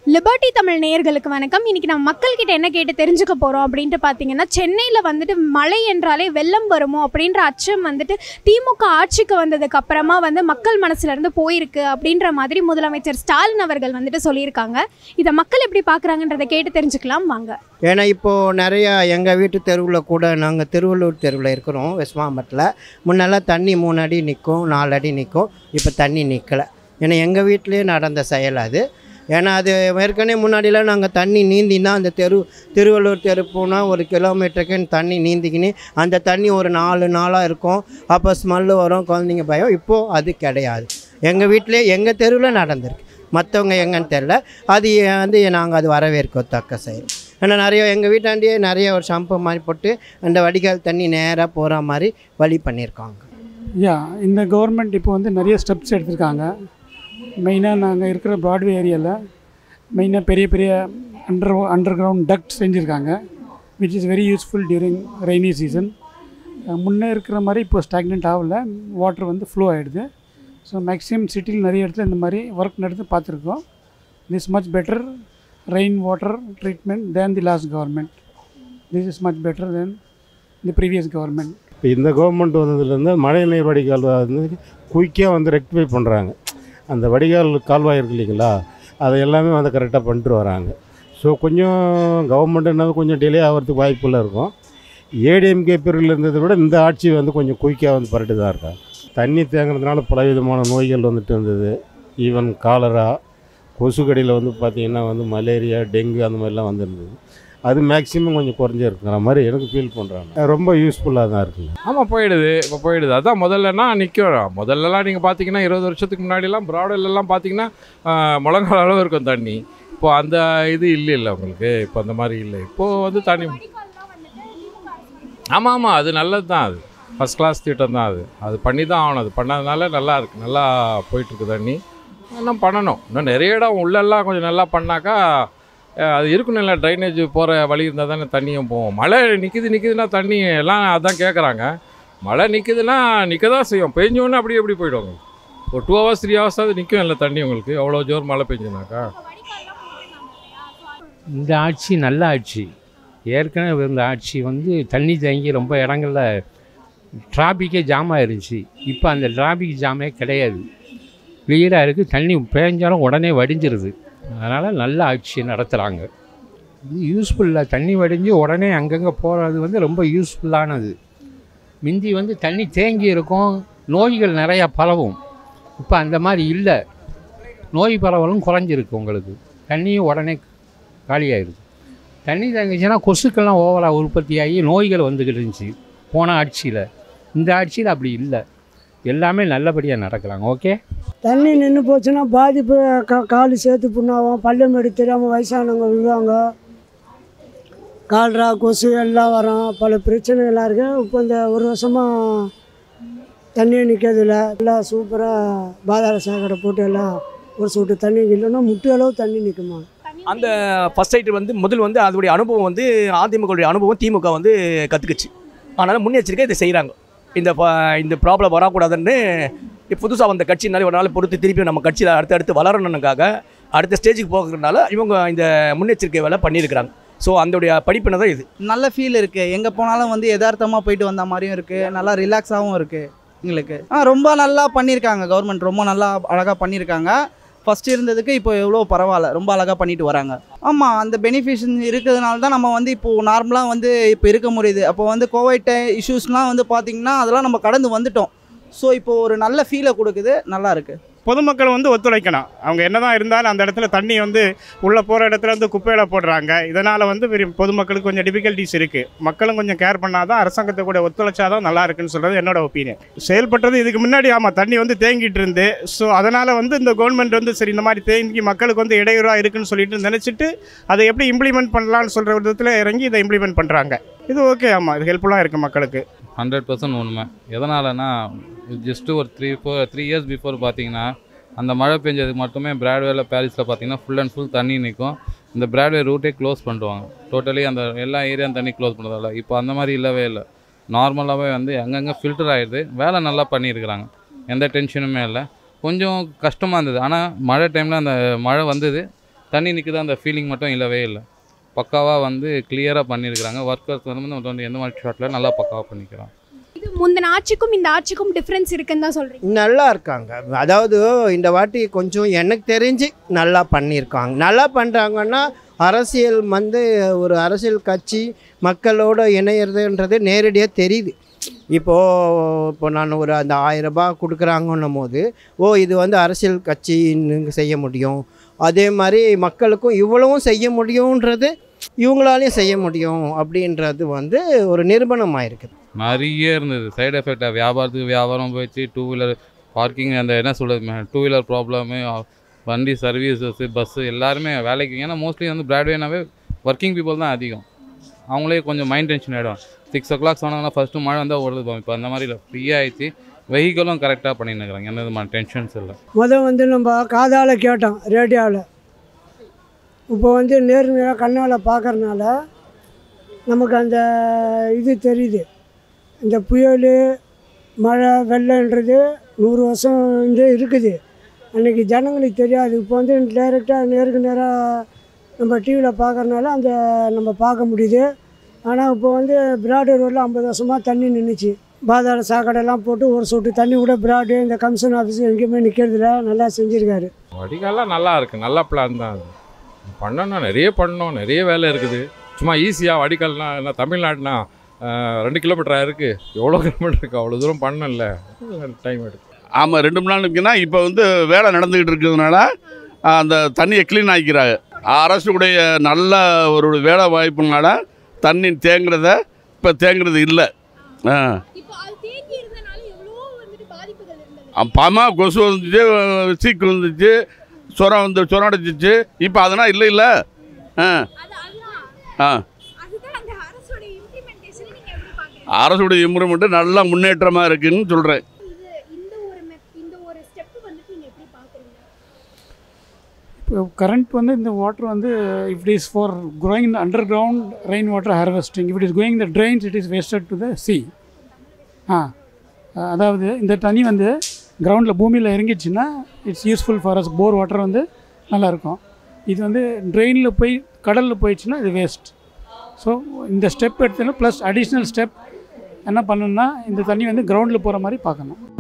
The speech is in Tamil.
லிபர்ட்டி தமிழ் நேயர்களுக்கு வணக்கம் இன்னைக்கு நம்ம மக்கள்கிட்ட என்ன கேட்டு தெரிஞ்சுக்க போகிறோம் அப்படின்ட்டு பார்த்தீங்கன்னா சென்னையில் வந்துட்டு மழை என்றாலே வெள்ளம் வருமோ அப்படின்ற அச்சம் வந்துட்டு திமுக ஆட்சிக்கு வந்ததுக்கு அப்புறமா வந்து மக்கள் மனசுல இருந்து போயிருக்கு அப்படின்ற மாதிரி முதலமைச்சர் ஸ்டாலின் அவர்கள் வந்துட்டு சொல்லியிருக்காங்க இதை மக்கள் எப்படி பார்க்குறாங்கன்றதை கேட்டு தெரிஞ்சுக்கலாம் வாங்க ஏன்னா இப்போது நிறையா எங்கள் வீட்டு தெருவில் கூட நாங்கள் திருவள்ளூர் தெருவில் இருக்கிறோம் வெஸ்ட் மாம்பட்டில் முன்னெல்லாம் தண்ணி மூணு அடி நிற்கும் நாலு அடி நிற்கும் இப்போ தண்ணி நிற்கலை ஏன்னா எங்கள் வீட்லேயே நடந்த செயல் அது ஏன்னா அது ஏற்கனவே முன்னாடிலாம் நாங்கள் தண்ணி நீந்தினா அந்த தெரு திருவள்ளூர் தெரு போனால் ஒரு கிலோமீட்டருக்கு தண்ணி நீந்திக்கின்னு அந்த தண்ணி ஒரு நாலு நாளாக இருக்கும் அப்போ ஸ்மெல்லு வரும் குழந்தைங்க பயம் இப்போது அது கிடையாது எங்கள் வீட்டிலே எங்கள் தெருவில் நடந்திருக்கு மற்றவங்க எங்கன்னு தெரில அது வந்து நாங்கள் அது வரவேற்கத்தக்க செயல் ஏன்னா நிறைய எங்கள் வீட்டாண்டியே நிறைய ஒரு ஷாம்பு மாதிரி போட்டு அந்த வடிகால் தண்ணி நேராக போகிற மாதிரி வழி பண்ணியிருக்காங்க யா இந்த கவர்மெண்ட் இப்போ வந்து நிறைய ஸ்டெப்ஸ் எடுத்திருக்காங்க மெயினாக நாங்கள் இருக்கிற ப்ராட்வே ஏரியாவில் மெயினாக பெரிய பெரிய அண்டர் அண்டர் கிரவுண்ட் டக்ட் செஞ்சுருக்காங்க which is very useful during rainy season முன்னே இருக்கிற மாதிரி இப்போ ஸ்டாக்னெண்ட் ஆகல வாட்டர் வந்து ஃப்ளோ ஆகிடுது ஸோ மேக்ஸிமம் சிட்டியில் நிறைய இடத்துல இந்த மாதிரி ஒர்க் நடந்து பார்த்துருக்கோம் this much better rain water treatment than the last government this is much better then the previous government இப்போ இந்த கவர்மெண்ட் வந்ததுலேருந்து மழை நீர் வடிகால் வந்து குயிக்காக வந்து ரெக்டிஃபை பண்ணுறாங்க அந்த வடிகால் கால்வாய் இருக்கு இல்லைங்களா அதை எல்லாமே வந்து கரெக்டாக பண்ணிட்டு வராங்க ஸோ கொஞ்சம் கவர்மெண்ட் என்னது கொஞ்சம் டிலே ஆகிறதுக்கு வாய்ப்புலாம் இருக்கும் ஏடிஎம்கே பீரியடில் இருந்ததை விட இந்த ஆட்சி வந்து கொஞ்சம் குயிக்காக வந்து பரட்டு தான் இருக்காங்க தண்ணி தேங்குறதுனால பல விதமான நோய்கள் வந்துட்டு இருந்தது ஈவன் காலரா கொசுக்கடியில் வந்து பார்த்திங்கன்னா வந்து மலேரியா டெங்கு அந்த மாதிரிலாம் வந்துருந்தது அது மேக்ஸிமம் கொஞ்சம் குறைஞ்சிருக்கிற மாதிரி எனக்கு ஃபீல் பண்ணுறாங்க ரொம்ப யூஸ்ஃபுல்லாக தான் இருக்குங்க ஆமாம் போயிடுது இப்போ போயிடுது அதான் முதல்லனா நிற்கும் முதல்லலாம் நீங்கள் பார்த்தீங்கன்னா இருபது வருஷத்துக்கு முன்னாடிலாம் ப்ராடெல்லாம் பார்த்தீங்கன்னா ஆஹ், முழங்கால் அளவு இருக்கும் தண்ணி இப்போ அந்த இது இல்லை இல்லை உங்களுக்கு இப்போ அந்த மாதிரி இல்லை இப்போது வந்து தண்ணி ஆமாம் ஆமாம் அது நல்லது தான் அது ஃபஸ்ட் கிளாஸ் திட்டம் தான் அது அது பண்ணி தான் ஆகணும் அது பண்ணதுனால நல்லா இருக்கு நல்லா போயிட்டுருக்கு தண்ணி இன்னும் பண்ணணும் இன்னும் நிறைய இடம் உள்ளெல்லாம் கொஞ்சம் நல்லா பண்ணாக்கா அஹ், அது இருக்கணும் இல்லை ட்ரைனேஜ் போகிற வழி இருந்தால் தானே தண்ணியும் போகும் மழை நிற்கிது நிற்கிதுன்னா தண்ணி எல்லாம் அதான் கேட்குறாங்க மழை நிற்குதுன்னா நிற்க தான் செய்யும் பெஞ்சோன்னே அப்படியே எப்படி போயிடுவாங்க ஒரு டூ ஹவர்ஸ் த்ரீ ஹவர்ஸாவது நிற்கும் இல்லை தண்ணி உங்களுக்கு எவ்வளோ ஜோர் மழை பெஞ்சுனாக்கா இந்த ஆட்சி நல்ல ஆட்சி ஏற்கனவே இருந்த ஆட்சி வந்து தண்ணி தேங்கி ரொம்ப இடங்கள்ல டிராஃபிக்கே ஜாம் ஆயிருந்துச்சு இப்போ அந்த டிராஃபிக் ஜாமே கிடையாது கிளியராக இருக்குது தண்ணி பேஞ்சாலும் உடனே வடிஞ்சிருது அதனால் நல்ல ஆட்சி நடத்துகிறாங்க இது யூஸ்ஃபுல்லாக தண்ணி வடிஞ்சு உடனே அங்கங்கே போகிறது வந்து ரொம்ப யூஸ்ஃபுல்லானது மிந்தி வந்து தண்ணி தேங்கி இருக்கும் நோய்கள் நிறையா பரவும் இப்போ அந்த மாதிரி இல்லை நோய் பரவலும் குறைஞ்சிருக்கு உங்களுக்கு தண்ணியும் உடனே காலியாயிருது தண்ணி தேங்கிச்சுன்னா கொசுக்கெல்லாம் ஓவராக உற்பத்தி ஆகி நோய்கள் வந்துக்கிட்டு இருந்துச்சு போன ஆட்சியில் இந்த ஆட்சியில் அப்படி இல்லை எல்லாமே நல்லபடியாக நடக்கிறாங்க ஓகே தண்ணி நின்று போச்சுன்னா பாதிப்பு கா கால் சேர்த்து புண்ணாகும் பள்ளம் எடுத்து தெரியாமல் வயசானவங்க விழுவாங்க கால்ரா கொசு எல்லாம் வரும் பல பிரச்சனைகள்லாம் இருக்குது இப்போ இந்த ஒரு வருஷமாக தண்ணியே நிற்கிறதில்ல எல்லாம் சூப்பராக பாதாள சாக்கடை போட்டு எல்லாம் ஒரு சொட்டு தண்ணி இல்லைன்னா முட்டு அளவு தண்ணி நிற்குமா அந்த ஃபர்ஸ்ட் சைட்டு வந்து முதல் வந்து அதோடைய அனுபவம் வந்து அதிமுகவுடைய அனுபவம் திமுக வந்து கற்றுக்குச்சு அதனால் முன்னெச்சரிக்கை இதை செய்கிறாங்க இந்த ப- இந்த ப்ராப்ளம் வரக்கூடாதுன்னு புதுசாக வந்த கட்சினால ஒரு நாள் பொறுத்து திருப்பி நம்ம கட்சியில் அடுத்து அடுத்து வளரணுக்காக அடுத்த ஸ்டேஜுக்கு போகிறதுனால இவங்க இந்த முன்னெச்சரிக்கை வேலை பண்ணியிருக்கிறாங்க ஸோ அதோடைய படிப்பினை தான் இது நல்ல ஃபீல் இருக்குது எங்கே போனாலும் வந்து யதார்த்தமாக போயிட்டு வந்த மாதிரியும் இருக்குது நல்லா ரிலாக்ஸாகவும் இருக்குது எங்களுக்கு ஆ ரொம்ப நல்லா பண்ணியிருக்காங்க கவர்மெண்ட் ரொம்ப நல்லா அழகாக பண்ணியிருக்காங்க ஃபஸ்ட் இருந்ததுக்கு இப்போ எவ்வளோ பரவாயில்ல ரொம்ப அழகாக பண்ணிட்டு வராங்க ஆமாம் அந்த பெனிஃபிஷன் இருக்கிறதுனால தான் நம்ம வந்து இப்போது நார்மலாக வந்து இப்போ இருக்க முடியுது அப்போ வந்து கோவிட் இஷ்யூஸ்லாம் வந்து பார்த்திங்கன்னா அதெல்லாம் நம்ம கடந்து வந்துட்டோம் ஸோ இப்போ ஒரு நல்ல ஃபீலை கொடுக்குது நல்லா இருக்குது பொதுமக்கள் வந்து ஒத்துழைக்கணும் அவங்க என்னதான் இருந்தாலும் அந்த இடத்துல தண்ணி வந்து உள்ளே போகிற இடத்துல வந்து குப்பையில் போடுறாங்க இதனால் வந்து பெரிய பொதுமக்களுக்கு கொஞ்சம் டிஃபிகல்ட்டிஸ் இருக்குது மக்களும் கொஞ்சம் கேர் பண்ணாதான் அரசாங்கத்தை கூட ஒத்துழைச்சாதான் நல்லா இருக்குன்னு சொல்கிறது என்னோட ஒப்பீனியன் செயல்பட்டது இதுக்கு முன்னாடி ஆமாம் தண்ணி வந்து தேங்கிட்டு இருந்து ஸோ அதனால் வந்து இந்த கவர்மெண்ட் வந்து சரி இந்த மாதிரி தேங்கி மக்களுக்கு வந்து இடையூறாக இருக்குன்னு சொல்லிட்டு நினச்சிட்டு அதை எப்படி இம்ப்ளிமெண்ட் பண்ணலாம்னு சொல்கிற விதத்தில் இறங்கி இதை இம்ப்ளிமெண்ட் பண்ணுறாங்க இது ஓகே ஆமாம் இது ஹெல்ப்ஃபுல்லாக இருக்குது மக்களுக்கு ஹண்ட்ரட் பர்சன்ட் உண்மை எதனாலனா ஜஸ்ட்டு ஒரு three four three years before பார்த்தீங்கன்னா அந்த மழை பெஞ்சதுக்கு மட்டுமே பிராட்வேல பாரிஸில் பார்த்தீங்கன்னா ஃபுல் அண்ட் ஃபுல் தண்ணி நிற்கும் இந்த பிராட்வே ரூட்டே க்ளோஸ் பண்ணிடுவாங்க டோட்டலி அந்த எல்லா ஏரியாவும் தண்ணி க்ளோஸ் பண்ணுறதால இப்போ அந்த மாதிரி இல்லவே இல்லை நார்மலாகவே வந்து அங்கங்கே ஃபில்டர் ஆகிடுது வேலை நல்லா பண்ணியிருக்கிறாங்க எந்த டென்ஷனுமே இல்லை கொஞ்சம் கஷ்டமாக இருந்தது ஆனால் மழை டைமில் அந்த மழை வந்தது தண்ணி நிற்குது அந்த ஃபீலிங் மட்டும் இல்லவே இல்லை பக்காவாக வந்து கிளியராக பண்ணியிருக்கிறாங்க ஒர்க்கர்ஸ் வந்து வந்து எந்த மாதிரி ஷாட்டில் நல்லா பக்காவாக பண்ணிக்கிறாங்க இது முந்தின ஆட்சிக்கும் இந்த ஆட்சிக்கும் டிஃப்ரென்ஸ் இருக்குன்னு தான் சொல்றீங்க நல்லா இருக்காங்க அதாவது இந்த வாட்டி கொஞ்சம் எனக்கு தெரிஞ்சு நல்லா பண்ணியிருக்காங்க நல்லா பண்ணுறாங்கன்னா அரசியல் வந்து ஒரு அரசியல் கட்சி மக்களோட இணையிறதுன்றது நேரடியாக தெரியுது இப்போது இப்போ நான் ஒரு அந்த ஆயிரம் ரூபாய் கொடுக்குறாங்கன்னும் போது ஓ இது வந்து அரசியல் கட்சி செய்ய முடியும் அதே மாதிரி மக்களுக்கும் இவ்வளவும் செய்ய முடியுன்றது இவங்களாலையும் செய்ய முடியும் அப்படின்றது வந்து ஒரு நிரூபணமாக இருக்குது நிறைய இருந்தது சைடு எஃபெக்டாக வியாபாரத்துக்கு வியாபாரம் போயிடுச்சு டூ வீலர் பார்க்கிங் அந்த என்ன சொல்கிறது டூ வீலர் ப்ராப்ளமு வண்டி சர்வீசஸ்ஸு பஸ்ஸு எல்லாருமே வேலைக்கு ஏன்னா மோஸ்ட்லி வந்து பிராட்வேனாவே ஒர்க்கிங் பீப்புள் தான் அதிகம் அவங்களே கொஞ்சம் மைண்ட் டென்ஷன் ஆகிடும் சிக்ஸ் ஓ கிளாக் சொன்னாங்கன்னா ஃபஸ்ட்டு மழை வந்தால் ஓடுது இப்போ அந்த மாதிரி இல்லை ஃப்ரீயாக ஆயிடுச்சு வெஹிக்கிளும் கரெக்டாக பண்ணின்னு இருக்கிறாங்க எந்த விதமான டென்ஷன்ஸ் இல்லை முதல் வந்து நம்ம காதால் கேட்டோம் ரேடியோவில் இப்போ வந்து நேர் நேராக கண்ணால் பார்க்கறனால நமக்கு அந்த இது தெரியுது இந்த புயல் மழை வெள்ளம்ன்றது நூறு வருஷம் வந்து இருக்குது அன்றைக்கி ஜனங்களுக்கு தெரியாது இப்போ வந்து டைரெக்டாக நேருக்கு நேராக நம்ம டிவியில் பார்க்கறனால அந்த நம்ம பார்க்க முடியுது ஆனால் இப்போ வந்து பிராடு ரோட்டில் ஐம்பது வருஷமாக தண்ணி நின்றுச்சு பாதாள சாக்கடைலாம் போட்டு ஒரு சொட்டு தண்ணி கூட பிராடு இந்த கமிஷன் ஆஃபீஸ் எங்கேயுமே நிற்கிறதில்ல நல்லா செஞ்சுருக்காரு வடிகால்லாம் நல்லா இருக்குது நல்ல பிளான் தான் அது பண்ணணும் நிறைய பண்ணணும் நிறைய வேலை இருக்குது சும்மா ஈஸியாக வடிகால்னா என்ன தமிழ்நாடுனா ஆஹ், ரெண்டு கிலோமீட்டராக இருக்குது எவ்வளோ கிலோமீட்டர் இருக்குது அவ்வளோ தூரம் பண்ணல டைம் எடுக்கும் ஆமாம் ரெண்டு மணி நேரம் இருக்குன்னா இப்போ வந்து வேலை நடந்துக்கிட்டு இருக்கிறதுனால ஆ, அந்த தண்ணியை க்ளீன் ஆக்கிக்கிறாங்க அரசுடைய நல்ல ஒரு வேலை வாய்ப்புனால தண்ணி தேங்குறத இப்போ தேங்குறது இல்லை ஆ இப்போ அது தேங்கி இருந்தனால எவ்வளோ வந்துட்டு பாதிப்புகள் இருந்தது பாமா கொசு வந்துச்சு சீக்கு வந்துச்சு சுரம் வந்து சுரம் அடைச்சிச்சு இப்போ அதெல்லாம் இல்லை இல்லை ஆ அது அதுதான் ஆ அதுதான் அந்த அரசோட இம்ப்ளிமெண்டேஷன் நீங்க எப்படி பாக்குறீங்க அரசுடைய இம்ப்ரூவ்மெண்ட்டு நல்லா முன்னேற்றமாக இருக்குன்னு சொல்கிறேன் இது இந்த ஒரு மெ- இந்த ஒரு ஸ்டெப் வந்துட்டு நீங்க எப்படி பாக்குறீங்க இப்போ கரண்ட் வந்து இந்த வாட்டர் வந்து if it is for growing in underground rain water harvesting if it is going the drains it is wasted to the sea ah அதாவது இந்த தண்ணி வந்து கிரவுண்டில் பூமியில் இறங்கிடுச்சுன்னா it's useful for us bore water வந்து நல்லாயிருக்கும் இது வந்து ட்ரெயினில் போய் கடலில் போயிடுச்சுன்னா இது வேஸ்ட் ஸோ இந்த ஸ்டெப் எடுத்தோன்னா ப்ளஸ் அடிஷ்னல் ஸ்டெப் என்ன பண்ணணும்னா இந்த தண்ணி வந்து கிரவுண்டில் போகிற மாதிரி பார்க்கணும்